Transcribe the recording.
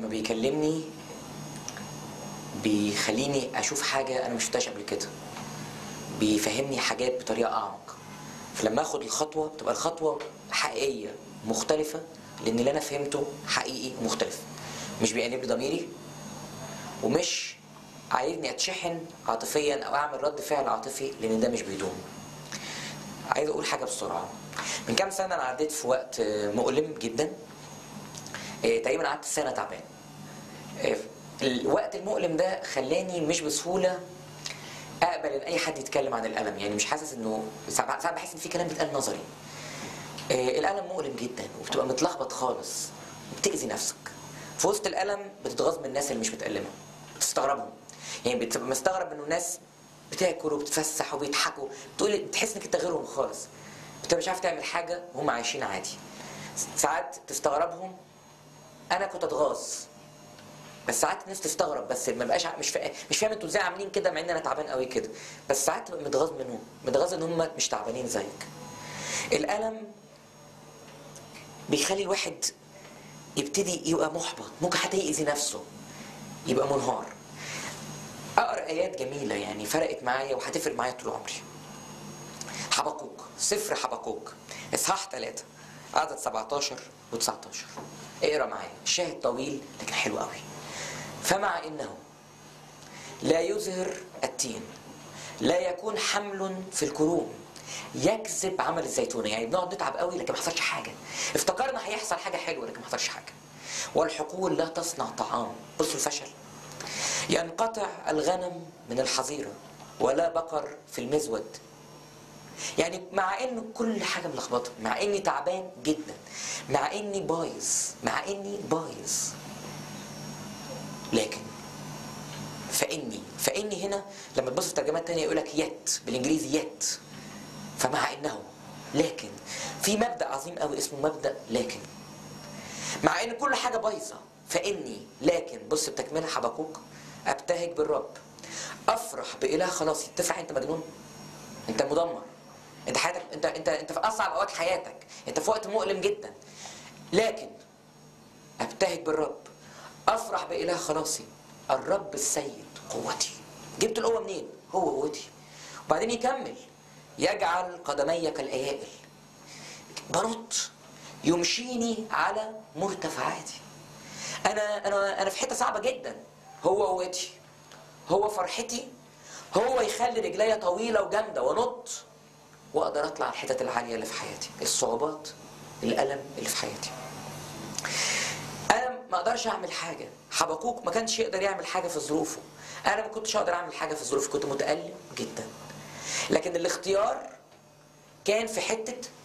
لما بيكلمني بيخليني اشوف حاجه انا ما شفتهاش قبل كده بيفهمني حاجات بطريقه اعمق فلما اخد الخطوه بتبقى الخطوه حقيقيه مختلفه لان اللي انا فهمته حقيقي ومختلف مش بيقلب لي ضميري ومش عايزني اتشحن عاطفيا او اعمل رد فعل عاطفي لان ده مش بيدوم عايز اقول حاجه بسرعه من كام سنه انا عديت في وقت مؤلم جدا إيه، تقريبا قعدت سنه تعبان إيه، الوقت المؤلم ده خلاني مش بسهوله اقبل ان اي حد يتكلم عن الالم يعني مش حاسس انه ساعات ساعات بحس ان في كلام بيتقال نظري إيه، الالم مؤلم جدا وبتبقى متلخبط خالص وبتاذي نفسك في وسط الالم بتتغاظ من الناس اللي مش متالمه بتستغربهم يعني بتبقى مستغرب انه الناس بتاكل وبتتفسح وبيضحكوا بتقول بتحس انك انت غيرهم خالص انت مش عارف تعمل حاجه وهم عايشين عادي ساعات تستغربهم انا كنت اتغاظ بس ساعات الناس تستغرب بس ما بقاش ع- مش فا... مش فاهم انتوا ازاي عاملين كده مع ان انا تعبان قوي كده بس ساعات تبقى متغاظ منهم متغاظ ان هم مش تعبانين زيك الالم بيخلي الواحد يبتدي يبقى محبط ممكن حتى يأذي نفسه يبقى منهار اقرا ايات جميله يعني فرقت معايا وهتفرق معايا طول عمري حبقوق سفر حبقوق اصحاح 3 عدد 17 و19 اقرا معايا الشاهد طويل لكن حلو قوي فمع انه لا يزهر التين لا يكون حمل في الكروم يكذب عمل الزيتونه يعني بنقعد نتعب قوي لكن ما حصلش حاجه افتكرنا هيحصل حاجه حلوه لكن ما حصلش حاجه والحقول لا تصنع طعام بصوا الفشل ينقطع الغنم من الحظيره ولا بقر في المزود يعني مع ان كل حاجه ملخبطه مع اني تعبان جدا مع اني بايظ مع اني بايظ لكن فاني فاني هنا لما تبص في ترجمات تانية يقول لك يت بالانجليزي يت فمع انه لكن في مبدا عظيم قوي اسمه مبدا لكن مع ان كل حاجه بايظه فاني لكن بص بتكمله حبقوق ابتهج بالرب افرح باله خلاصي تفرح انت مجنون انت مدمر انت حياتك انت انت انت في اصعب اوقات حياتك انت في وقت مؤلم جدا لكن ابتهج بالرب افرح باله خلاصي الرب السيد قوتي جبت القوه منين هو قوتي وبعدين يكمل يجعل قدمي كالايائل بنط يمشيني على مرتفعاتي انا انا انا في حته صعبه جدا هو قوتي هو فرحتي هو يخلي رجليا طويله وجامده وانط واقدر اطلع الحتت العاليه اللي في حياتي الصعوبات الالم اللي في حياتي انا ما اقدرش اعمل حاجه حبقوق ما كانش يقدر يعمل حاجه في ظروفه انا ما كنتش اقدر اعمل حاجه في ظروفي كنت متالم جدا لكن الاختيار كان في حته